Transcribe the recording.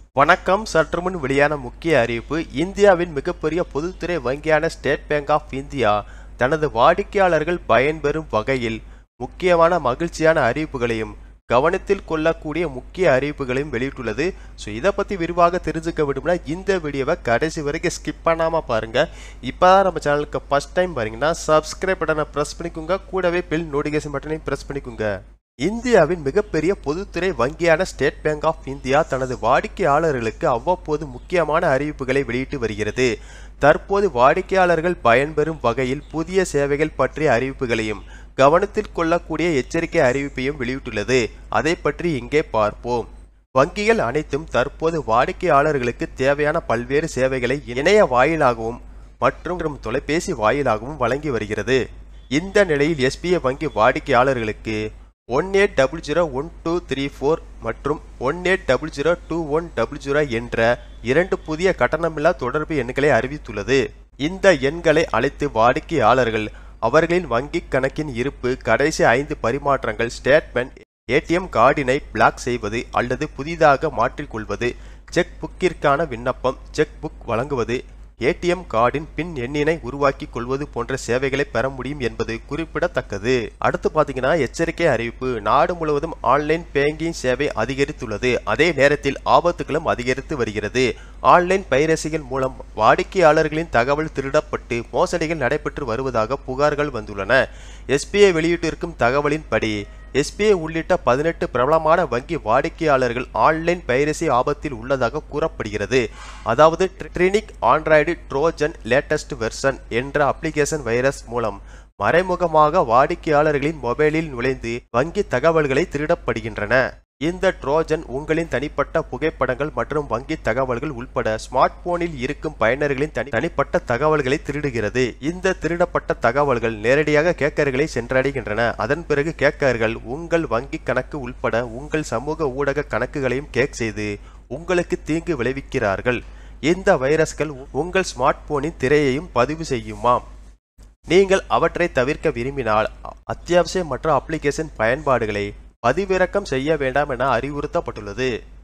வணக்கம் சற்றுமுன் வெளியான முக்கிய அறிவிப்பு இந்தியாவின் மிகப்பெரிய பொதுத்துறை வங்கியான ஸ்டேட் பேங்க் ஆஃப் இந்தியா தனது வாடிக்கையாளர்கள் பயன்பெறும் வகையில் முக்கியமான மகிழ்ச்சியான அறிவிப்புகளையும் கவனத்தில் கொள்ளக்கூடிய முக்கிய அறிவிப்புகளையும் வெளியிட்டுள்ளது ஸோ இதை பற்றி விரிவாக தெரிஞ்சுக்க விடும்னா இந்த வீடியோவை கடைசி வரைக்கும் ஸ்கிப் பண்ணாமல் பாருங்கள் இப்போ தான் நம்ம சேனலுக்கு ஃபஸ்ட் டைம் பாருங்கன்னா சப்ஸ்கிரைப் பட்டனை ப்ரெஸ் பண்ணிக்கோங்க கூடவே பில் நோட்டிஃபிகேஷன் பட்டனையும் ப்ரெஸ் பண்ணிக்கோங்க இந்தியாவின் மிகப்பெரிய பொதுத்துறை வங்கியான ஸ்டேட் பேங்க் ஆஃப் இந்தியா தனது வாடிக்கையாளர்களுக்கு அவ்வப்போது முக்கியமான அறிவிப்புகளை வெளியிட்டு வருகிறது தற்போது வாடிக்கையாளர்கள் பயன்பெறும் வகையில் புதிய சேவைகள் பற்றிய அறிவிப்புகளையும் கவனத்தில் கொள்ளக்கூடிய எச்சரிக்கை அறிவிப்பையும் வெளியிட்டுள்ளது அதை பற்றி இங்கே பார்ப்போம் வங்கிகள் அனைத்தும் தற்போது வாடிக்கையாளர்களுக்கு தேவையான பல்வேறு சேவைகளை இணைய வாயிலாகவும் மற்றும் தொலைபேசி வாயிலாகவும் வழங்கி வருகிறது இந்த நிலையில் எஸ்பிஐ வங்கி வாடிக்கையாளர்களுக்கு one eight double zero one two three four மற்றும் one eight double zero two one double zero என்ற இரண்டு புதிய கட்டணமில்லா தொடர்பு எண்களை அறிவித்துள்ளது இந்த எண்களை அழைத்து வாடிக்கையாளர்கள் அவர்களின் வங்கிக் கணக்கின் இருப்பு கடைசி ஐந்து பரிமாற்றங்கள் ஸ்டேட்மெண்ட் ஏடிஎம் கார்டினை பிளாக் செய்வது அல்லது புதிதாக மாற்றிக்கொள்வது செக் புக்கிற்கான விண்ணப்பம் செக் புக் வழங்குவது ஏடிஎம் கார்டின் பின் எண்ணினை உருவாக்கி கொள்வது போன்ற சேவைகளை பெற முடியும் என்பது குறிப்பிடத்தக்கது அடுத்து பாத்தீங்கன்னா எச்சரிக்கை அறிவிப்பு நாடு முழுவதும் ஆன்லைன் பேங்கிங் சேவை அதிகரித்துள்ளது அதே நேரத்தில் ஆபத்துகளும் அதிகரித்து வருகிறது ஆன்லைன் பைரசிகள் மூலம் வாடிக்கையாளர்களின் தகவல் திருடப்பட்டு மோசடிகள் நடைபெற்று வருவதாக புகார்கள் வந்துள்ளன எஸ்பிஐ வெளியிட்டிருக்கும் தகவலின்படி எஸ்பிஐ உள்ளிட்ட பதினெட்டு பிரபலமான வங்கி வாடிக்கையாளர்கள் ஆன்லைன் பைரசி ஆபத்தில் உள்ளதாக கூறப்படுகிறது அதாவது Drinik Android trojan latest version என்ற அப்ளிகேஷன் வைரஸ் மூலம் மறைமுகமாக வாடிக்கையாளர்களின் மொபைலில் நுழைந்து வங்கி தகவல்களை திருடப்படுகின்றன இந்த ட்ரோஜன் உங்களின் தனிப்பட்ட புகைப்படங்கள் மற்றும் வங்கி தகவல்கள் உட்பட ஸ்மார்ட் போனில் இருக்கும் பயனர்களின் தனி தனிப்பட்ட தகவல்களை திருடுகிறது இந்த திருடப்பட்ட தகவல்கள் நேரடியாக கேக்கர்களை சென்றடைகின்றன அதன் பிறகு கேக்கர்கள் உங்கள் வங்கி கணக்கு உட்பட உங்கள் சமூக ஊடக கணக்குகளையும் கேக் செய்து உங்களுக்கு தீங்கு விளைவிக்கிறார்கள் இந்த வைரஸ்கள் உங்கள் ஸ்மார்ட் போனின் திரையையும் பதிவு செய்யுமாம் நீங்கள் அவற்றை தவிர்க்க விரும்பினால் அத்தியாவசிய மற்ற அப்ளிகேஷன் பயன்பாடுகளை பதிவிறக்கம் செய்ய வேண்டாம் என அறிவுறுத்தப்பட்டுள்ளது